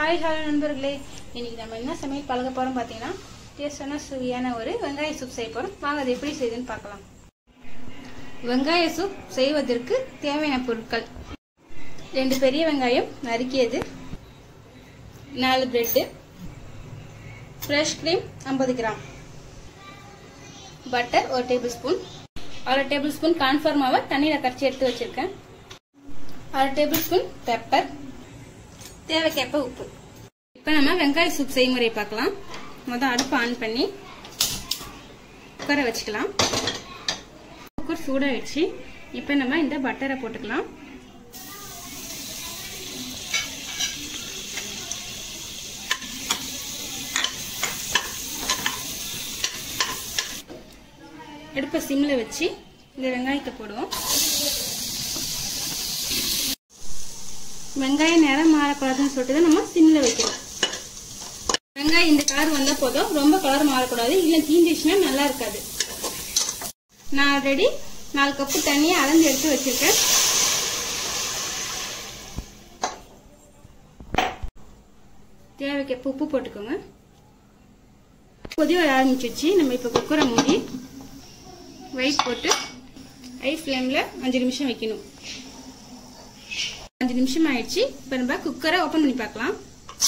hi hello நண்பர்களே இன்னைக்கு நம்ம என்ன சமையல் பழக போறோம் பார்த்தீங்கன்னா டேஸ்டான சுவையான ஒரு வெங்காய சூப் செய்ய போறோம் வாங்க அது எப்படி செய்யுதுன்னு பார்க்கலாம் வெங்காய சூப் செய்வதற்கு தேவையான பொருட்கள் ரெண்டு பெரிய வெங்காயம் நறுக்கியது நாலு பிரெட்டு ஃப்ரெஷ் க்ரீம் ஐம்பது கிராம் பட்டர் ஒரு டேபிள் ஸ்பூன் அரை டேபிள் ஸ்பூன் கான்ஃபார் மாவை தண்ணியில் கரைச்சி எடுத்து வச்சிருக்கேன் அரை டேபிள் ஸ்பூன் பெப்பர் தேவைக்கேற்ப உப்பு இப்போ நம்ம வெங்காய சூப் செய்முறை பார்க்கலாம் முதல் அடுப்பு ஆன் பண்ணி குக்கரை வச்சுக்கலாம் குக்கர் சூடாகிடுச்சு இப்போ நம்ம இந்த பட்டரை போட்டுக்கலாம் அடுப்பை சிம்மில் வச்சு இந்த வெங்காயத்தை போடுவோம் வெங்காயம் நேரம் மாறக்கூடாதுன்னு சொல்லிட்டு தான் நம்ம சிம்மில் வைக்கிறோம் வெங்காயம் இந்த கலர் வந்தால் போதும் ரொம்ப கலர் மாறக்கூடாது இல்லை தீஞ்சிச்சுன்னா நல்லா இருக்காது நான் ஆல்ரெடி நாலு கப்பு தண்ணியை அளந்து எடுத்து வச்சிருக்கேன் தேவைக்கு உப்பு போட்டுக்கோங்க கொதி வர ஆரம்பிச்சிச்சு நம்ம இப்போ குக்கரை மூடி வெயிட் போட்டு ஹை ஃப்ளேமில் அஞ்சு நிமிஷம் வைக்கணும் அஞ்சு நிமிஷம் ஆயிடுச்சு இப்போ நம்ம குக்கரை ஓப்பன் பண்ணி பார்க்கலாம்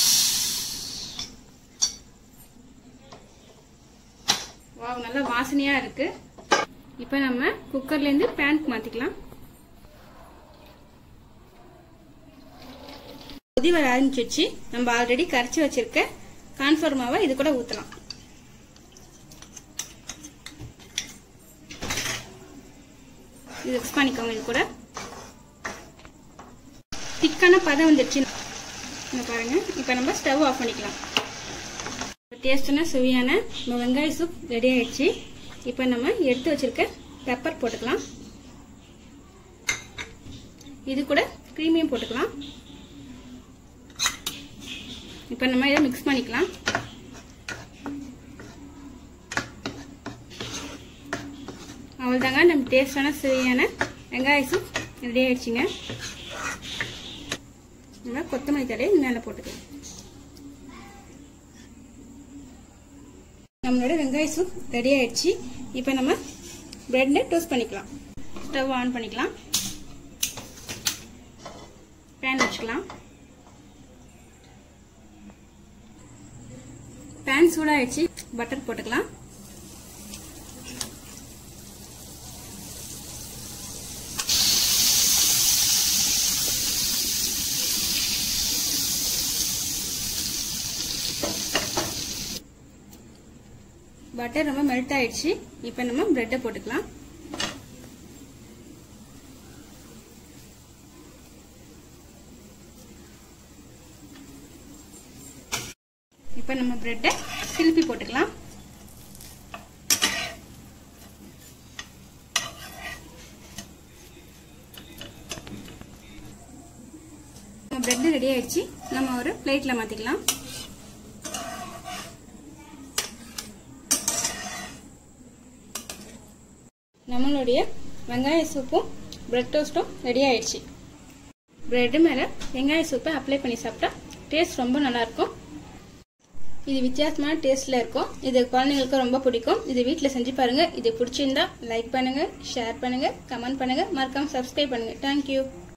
வாவ் நல்லா வாசனையா இருக்கு இப்போ நம்ம குக்கர்லேருந்து பேனுக்கு மாற்றிக்கலாம் கொதி வர ஆரம்பிச்சிச்சு நம்ம ஆல்ரெடி கரைச்சி வச்சிருக்க கான்ஃபர் மாவை இது கூட ஊற்றலாம் இது மிக்ஸ் பண்ணிக்கோங்க இது கூட திக்கான பதம் வந்துடுச்சு இங்க பாருங்க இப்போ நம்ம ஸ்டவ் ஆஃப் பண்ணிக்கலாம் டேஸ்டான சுவையான நம்ம வெங்காய சூப் ரெடி ஆயிடுச்சு இப்போ நம்ம எடுத்து வச்சிருக்க பெப்பர் போட்டுக்கலாம் இது கூட க்ரீமியும் போட்டுக்கலாம் இப்போ நம்ம இதை மிக்ஸ் பண்ணிக்கலாம் அவ்வளோதாங்க நம்ம டேஸ்டான சுவையான வெங்காய சூப் ரெடி ஆயிடுச்சுங்க நம்ம கொத்தமல்லி தடையை மேலே போட்டுக்கலாம் நம்மளோட வெங்காய சூப் ரெடி ஆயிடுச்சு இப்போ நம்ம பிரெட்டை டோஸ்ட் பண்ணிக்கலாம் ஸ்டவ் ஆன் பண்ணிக்கலாம் பேன் வச்சுக்கலாம் பேன் சூடாயிடுச்சு பட்டர் போட்டுக்கலாம் பட்டர் ரொம்ப மெல்ட் ஆயிடுச்சு இப்போ நம்ம பிரெட்டை போட்டுக்கலாம் இப்போ நம்ம பிரெட்டை திருப்பி போட்டுக்கலாம் பிரெட் ரெடி ஆயிடுச்சு நம்ம ஒரு பிளேட்ல மாத்திக்கலாம் நம்மளுடைய வெங்காய சூப்பும் பிரெட் டோஸ்ட்டும் ரெடி ஆயிடுச்சு பிரெட்டு மேலே வெங்காய சூப்பை அப்ளை பண்ணி சாப்பிட்டா டேஸ்ட் ரொம்ப நல்லாயிருக்கும் இது வித்தியாசமான டேஸ்ட்டில் இருக்கும் இது குழந்தைங்களுக்கு ரொம்ப பிடிக்கும் இது வீட்டில் செஞ்சு பாருங்கள் இது பிடிச்சிருந்தா லைக் பண்ணுங்கள் ஷேர் பண்ணுங்கள் கமெண்ட் பண்ணுங்கள் மறக்காமல் சப்ஸ்கிரைப் பண்ணுங்கள் தேங்க்யூ